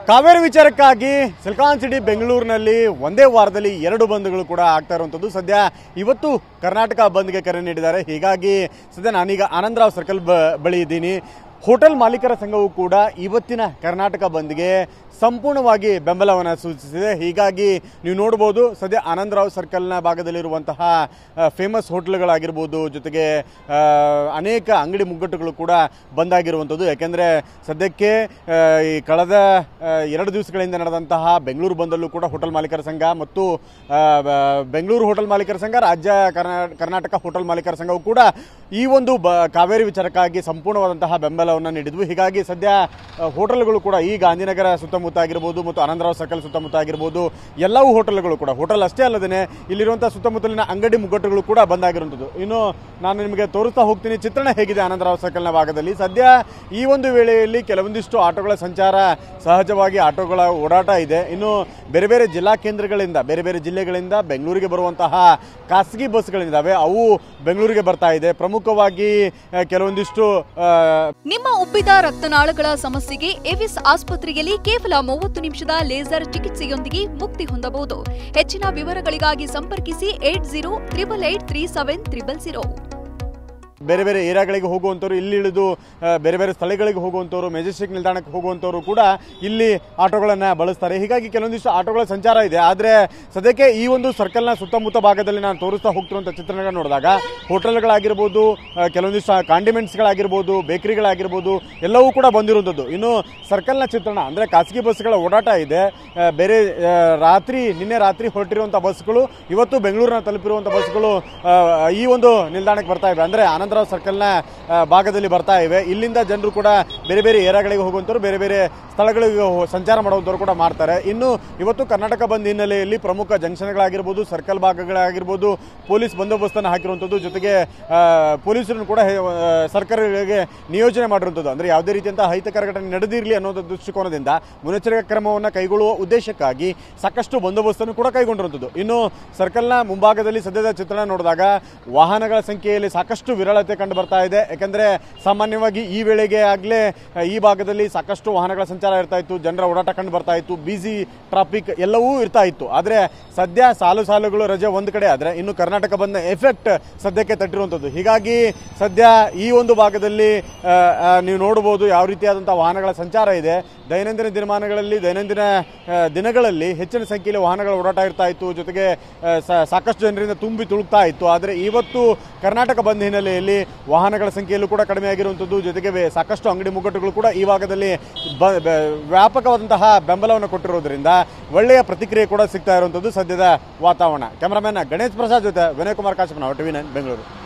Kaveri ವಿಚಾರಕ್ಕಾಗಿ silicon city ಬೆಂಗಳೂರಿನಲ್ಲಿ ಒಂದೇ ವಾರದಲ್ಲಿ ಎರಡು ಬಂದ್ಗಳು ಕೂಡ ಆಗ್ತಾ ಇರುವಂಥದ್ದು ಸದ್ಯ ಇವತ್ತು ಕರ್ನಾಟಕ ಬಂದ್ಗೆ ಕರೆ ನೀಡಿದ್ದಾರೆ ಹೀಗಾಗಿ ಸದ್ಯ ನಾನೀಗ ಆನಂದರಾವ್ ಸರ್ಕಲ್ ಬ ಬಳಿ ಇದ್ದೀನಿ ಹೋಟೆಲ್ ಮಾಲೀಕರ ಸಂಘವು ಕೂಡ ಇವತ್ತಿನ ಕರ್ನಾಟಕ ಬಂದ್ಗೆ ಸಂಪೂರ್ಣವಾಗಿ ಬೆಂಬಲವನ್ನು ಸೂಚಿಸಿದೆ ಹೀಗಾಗಿ ನೀವು ನೋಡ್ಬೋದು ಸದ್ಯ ಆನಂದರಾವ್ ಸರ್ಕಲ್ನ ಭಾಗದಲ್ಲಿರುವಂತಹ ಫೇಮಸ್ ಹೋಟ್ಲ್ಗಳಾಗಿರ್ಬೋದು ಜೊತೆಗೆ ಆ, ಅನೇಕ ಅಂಗಡಿ ಮುಗ್ಗಟ್ಟುಗಳು ಕೂಡ ಬಂದಾಗಿರುವಂಥದ್ದು ಯಾಕೆಂದರೆ ಸದ್ಯಕ್ಕೆ ಆ, ಈ ಕಳೆದ ಆ, ಎರಡು ದಿವಸಗಳಿಂದ ನಡೆದಂತಹ ಬೆಂಗಳೂರು ಬಂದಲ್ಲೂ ಕೂಡ ಹೋಟೆಲ್ ಮಾಲೀಕರ ಸಂಘ ಮತ್ತು ಆ, ಬ- ಬೆಂಗಳೂರು ಹೋಟೆಲ್ ಮಾಲೀಕರ ಸಂಘ ರಾಜ್ಯ ಕರ್ನಾ- ಕರ್ನಾಟಕ ಹೋಟೆಲ್ ಮಾಲೀಕರ ಸಂಘವು ಕೂಡ ಈ ಒಂದು ಬ ಕಾವೇರಿ ವಿಚಾರಕ್ಕಾಗಿ ಸಂಪೂರ್ಣವಾದಂತಹ ಬೆಂಬಲವನ್ನು ನೀಡಿದ್ವು ಹೀಗಾಗಿ ಸದ್ಯ ಆ, ಹೋಟೆಲ್ಗಳು ಕೂಡ ಈ ಗಾಂಧಿನಗರ ಸುತ್ತಮುತ್ತ ಆಗಿರ್ಬೋದು ಮತ್ತು ಆನಂದರಾವ್ ಸರ್ಕಲ್ ಸುತ್ತಮುತ್ತ ಆಗಿರ್ಬೋದು ಎಲ್ಲವೂ ಹೋಟೆಲ್ಗಳು ಕೂಡ ಹೋಟೆಲ್ ಅಷ್ಟೇ ಅಲ್ಲದೇ ಇಲ್ಲಿರುವಂಥ ಸುತ್ತಮುತ್ತಲಿನ ಅಂಗಡಿ ಮುಗ್ಗಟ್ಟುಗಳು ಕೂಡ ಬಂದಾಗಿರುವಂಥದ್ದು ಇನ್ನು ನಾನು ನಿಮಗೆ ತೋರಿಸ್ತಾ ಹೋಗ್ತೀನಿ ಚಿತ್ರಣ ಹೇಗಿದೆ ಆನಂದರಾವ್ ಸರ್ಕಲ್ನ ಭಾಗದಲ್ಲಿ ಸದ್ಯ ಈ ಒಂದು ವೇಳೆಯಲ್ಲಿ ಕೆಲವೊಂದಿಷ್ಟು ಆಟೋಗಳ ಸಂಚಾರ ಸಹಜವಾಗಿ ಆಟೋಗಳ ಓಡಾಟ ಇದೆ ಇನ್ನು ಬೇರೆ ಬೇರೆ ಜಿಲ್ಲಾ ಕೇಂದ್ರಗಳಿಂದ ಬೇರೆ ಬೇರೆ ಜಿಲ್ಲೆಗಳಿಂದ ಬೆಂಗಳೂರಿಗೆ ಬರುವಂತಹ ಖಾಸಗಿ ಬಸ್ಗಳಿದ್ದಾವೆ ಅವು ಬೆಂಗಳೂರಿಗೆ ಬರ್ತಾ ಇದೆ ಪ್ರಮುಖವಾಗಿ ಆ, ಕೆಲವೊಂದಿಷ್ಟು ಆ, ನಿಮ್ಮ ಉಬ್ಬಿದ ರಕ್ತನಾಳಗಳ ಸಮಸ್ಯೆಗೆ ಎವಿಸ್ ಆಸ್ಪತ್ರೆಯಲ್ಲಿ ಕೇವಲ ಮೂವತ್ತು ನಿಮಿಷದ ಲೇಸರ್ ಚಿಕಿತ್ಸೆಯೊಂದಿಗೆ ಮುಕ್ತಿ ಹೊಂದಬಹುದು ಹೆಚ್ಚಿನ ವಿವರಗಳಿಗಾಗಿ ಸಂಪರ್ಕಿಸಿ eight zero triple eight three seven triple zero ಬೇರೆ ಬೇರೆ ಏರಿಯಾಗಳಿಗೆ ಹೋಗುವಂಥವ್ರು ಇಲ್ಲಿ ಇಳಿದು ಆ, ಬೇರೆ ಬೇರೆ ಸ್ಥಳಗಳಿಗೆ ಹೋಗುವಂಥವ್ರು ಮೆಜೆಸ್ಟಿಕ್ ನಿಲ್ದಾಣಕ್ಕೆ ಹೋಗುವಂಥವ್ರು ಕೂಡ ಇಲ್ಲಿ ಆಟೋಗಳನ್ನು ಬಳಸ್ತಾರೆ ಹೀಗಾಗಿ ಕೆಲವೊಂದಿಷ್ಟು ಆಟೋಗಳ ಸಂಚಾರ ಇದೆ ಆದರೆ ಸದ್ಯಕ್ಕೆ ಈ ಒಂದು ಸರ್ಕಲ್ನ ಸುತ್ತಮುತ್ತ ಭಾಗದಲ್ಲಿ ನಾನು ತೋರಿಸ್ತಾ ಹೋಗ್ತಿರುವಂಥ ಚಿತ್ರಣಗಳನ್ನ ನೋಡಿದಾಗ ಹೋಟೆಲ್ಗಳಾಗಿರ್ಬೋದು ಆ, ಕೆಲವೊಂದಿಷ್ಟು ಕಾಂಡಿಮೆಂಟ್ಸ್ಗಳಾಗಿರ್ಬೋದು ಬೇಕರಿಗಳಾಗಿರ್ಬೋದು ಎಲ್ಲವೂ ಕೂಡ ಬಂದಿರುವಂಥದ್ದು ಇನ್ನು ಸರ್ಕಲ್ನ ಚಿತ್ರಣ ಅಂದರೆ ಖಾಸಗಿ ಬಸ್ಗಳ ಓಡಾಟ ಇದೆ ಆ, ಬೇರೆ ಆ, ರಾತ್ರಿ ನಿನ್ನೆ ರಾತ್ರಿ ಹೊರಟಿರುವಂಥ ಬಸ್ಗಳು ಇವತ್ತು ಬೆಂಗಳೂರಿನ ತಲುಪಿರುವಂಥ ಬಸ್ಗಳು ಆ, ಈ ಒಂದು ನಿಲ್ದಾಣಕ್ಕೆ ಬರ್ತಾ ಇವೆ ಅಂದರೆ ಆನಂದರಾವ್ ಸರ್ಕಲ್ನ ಆ, ಭಾಗದಲ್ಲಿ ಬರ್ತಾ ಇವೆ ಇಲ್ಲಿಂದ ಜನರು ಕೂಡ ಬೇರೆ ಬೇರೆ ಏರಿಯಾಗಳಿಗೆ ಹೋಗುವಂಥವ್ರು ಬೇರೆ ಬೇರೆ ಸ್ಥಳಗಳಿಗೆ ಹೋ- ಸಂಚಾರ ಮಾಡುವಂಥವ್ರು ಕೂಡ ಮಾಡ್ತಾರೆ ಇನ್ನು ಇವತ್ತು ಕರ್ನಾಟಕ ಬಂದ್ ಹಿನ್ನೆಲೆಯಲ್ಲಿ ಪ್ರಮುಖ ಜಂಕ್ಷನ್ಗಳಾಗಿರ್ಬೋದು ಸರ್ಕಲ್ ಭಾಗಗಳಾಗಿರ್ಬೋದು ಪೊಲೀಸ್ ಬಂದೋಬಸ್ತನ್ನು ಹಾಕಿರುವಂಥದ್ದು ಜೊತೆಗೆ ಆ, ಪೊಲೀಸರನ್ನು ಕೂಡ ಹೇ- ಆ, ಸರ್ಕಾರಗಳಿಗೆ ನಿಯೋಜನೆ ಮಾಡಿರುವಂಥದ್ದು ಅಂದರೆ ಯಾವುದೇ ರೀತಿಯಂತಹ ಅಹಿತಕರ ಘಟನೆ ನಡೆದಿರಲಿ ಅನ್ನೋ ದೃಷ್ಟಿಕೋನದಿಂದ ಮುನ್ನೆಚ್ಚರಿಕಾ ಕ್ರಮವನ್ನು ಕೈಗೊಳ್ಳುವ ಉದ್ದೇಶಕ್ಕಾಗಿ ಸಾಕಷ್ಟು ಬಂದೋಬಸ್ತನ್ನು ಕೂಡ ಕೈಗೊಂಡಿರುವಂಥದ್ದು ಇನ್ನು ಸರ್ಕಲ್ನ ಮುಂಭಾಗದಲ್ಲಿ ಸದ್ಯದ ಚಿತ್ರಣ ನೋಡಿದಾಗ ವಾಹನಗಳ ಸಂಖ್ಯೆಯಲ್ಲಿ ಸಾಕಷ್ಟು ವಿರಳತೆ ಕಂಡು ಬರ್ತಾ ಇದೆ ಯಾಕಂದರೆ ಸಾಮಾನ್ಯವಾಗಿ ಈ ವೇಳೆಗೆ ಆಗಲೇ ಈ ಭಾಗದಲ್ಲಿ ಸಾಕಷ್ಟು ವಾಹನಗಳ ಸಂಚಾರ ಇರ್ತಾ ಇತ್ತು ಜನರ ಓಡಾಟ ಕಂಡು ಬರ್ತಾ ಇತ್ತು ಬಿಸಿ ಟ್ರಾಫಿಕ್ ಎಲ್ಲವೂ ಇರ್ತಾ ಇತ್ತು ಆದರೆ ಸದ್ಯ ಸಾಲು ಸಾಲುಗಳು ರಜೆ ಒಂದು ಕಡೆ ಆದರೆ ಇನ್ನು ಕರ್ನಾಟಕ ಬಂದ ಎಫೆಕ್ಟ್ ಸದ್ಯಕ್ಕೆ ತಟ್ಟಿರುವಂಥದ್ದು ಹೀಗಾಗಿ ಸದ್ಯ ಈ ಒಂದು ಭಾಗದಲ್ಲಿ ಆ, ಆ, ನೀವು ನೋಡ್ಬೋದು ಯಾವ ರೀತಿಯಾದಂಥ ವಾಹನಗಳ ಸಂಚಾರ ಇದೆ ದೈನಂದಿನ ದಿನಮಾನಗಳಲ್ಲಿ ದೈನಂದಿನ ಆ, ದಿನಗಳಲ್ಲಿ ಹೆಚ್ಚಿನ ಸಂಖ್ಯೆಯಲ್ಲಿ ವಾಹನಗಳ ಓಡಾಟ ಇರ್ತಾ ಇತ್ತು ಜೊತೆಗೆ ಆ, ಸಾ- ಸಾಕಷ್ಟು ಜನರಿಂದ ತುಂಬಿ ತುಳುಕ್ತಾ ಇತ್ತು ಆದರೆ ಇವತ್ತು ಕರ್ನಾಟಕ ಬಂದ ಹಿನ್ನೆಲೆಯಲ್ಲಿ ವಾಹನಗಳ ಸಂಖ್ಯೆಯಲ್ಲೂ ಕೂಡ ಕಡಿಮೆ ಆಗಿರುವಂಥದ್ದು ಜೊತೆಗೆ ಬೆ- ಸಾಕಷ್ಟು ಅಂಗಡಿ ಮುಗ್ಗಟ್ಟುಗಳು ಕೂಡ ಈ ಭಾಗದಲ್ಲಿ ಬ- ಬ- ವ್ಯಾಪಕವಾದಂತಹ ಬೆಂಬಲವನ್ನು ಕೊಟ್ಟಿರೋದ್ರಿಂದ ಒಳ್ಳೆಯ ಪ್ರತಿಕ್ರಿಯೆ ಕೂಡ ಸಿಗ್ತಾ ಇರುವಂಥದ್ದು ಸದ್ಯದ ವಾತಾವರಣ ಕ್ಯಾಮರಾಮನ್ ಗಣೇಶ್ ಪ್ರಸಾದ್ ಜೊತೆ ವಿನಯ್ ಕುಮಾರ್ ಕಾಶಪ್ಪನ ಟಿವಿ ನೈನ್ ಬೆಂಗಳೂರು